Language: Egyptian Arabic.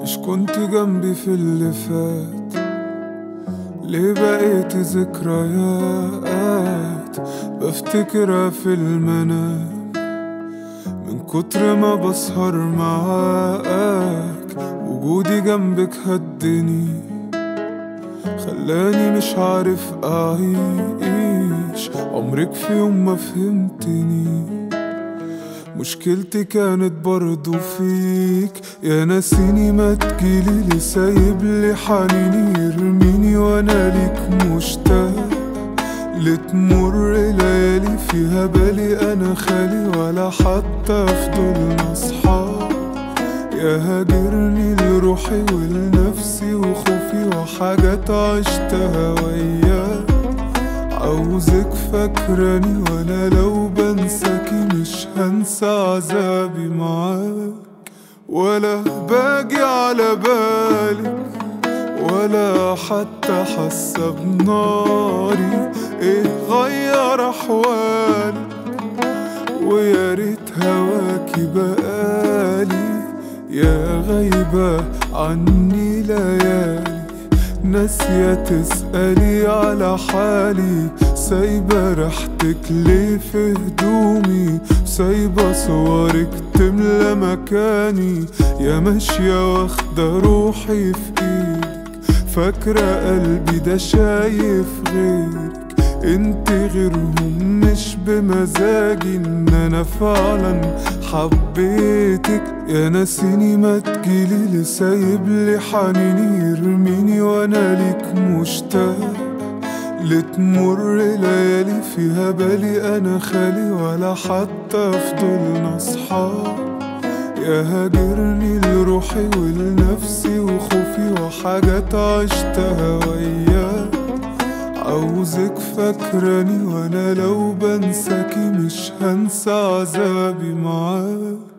مش كنت جنبي في اللي فات ليه بقيت ذكريات بفتكرها في المنام من كتر ما بسهر معاك وجودي جنبك هدني خلاني مش عارف أعيش عمرك في يوم ما فهمتني مشكلتي كانت برضو فيك يا ناسيني ما تجيلي لي سايب لي حنيني يرميني وانا ليك مشتاق لتمر ليالي فيها بالي انا خالي ولا حتى فضلنا اصحاب يا هاجرني لروحي ولنفسي وخوفي وحاجات عشتها وياك عاوزك فاكراني وانا لو بنساكي مش هنسى عذابي معاك ولا باجي على بالك ولا حتى حاسه بناري ايه غير احوالي ويا ريت هواكي بقالي يا غايبة عني ليالي ناسية تسألي على حالي سايبة ريحتك ليه في هدومي سايبة صورك تملى مكاني يا ماشية واخدة روحي في ايدك فاكرة قلبي ده شايف غيرك انت غيرهم مش بمزاجي ان انا فعلا حبيتك يا ناسيني ما تجيلي لي سايب لي حنيني يرميني وانا ليك مشتاق لتمر ليالي فيها بالي انا خالي ولا حتى فضلنا اصحاب يا هاجرني لروحي ولنفسي وخوفي وحاجات عشتها وياك عاوزك فاكراني وانا لو بنساكي مش هنسى عذابي معاك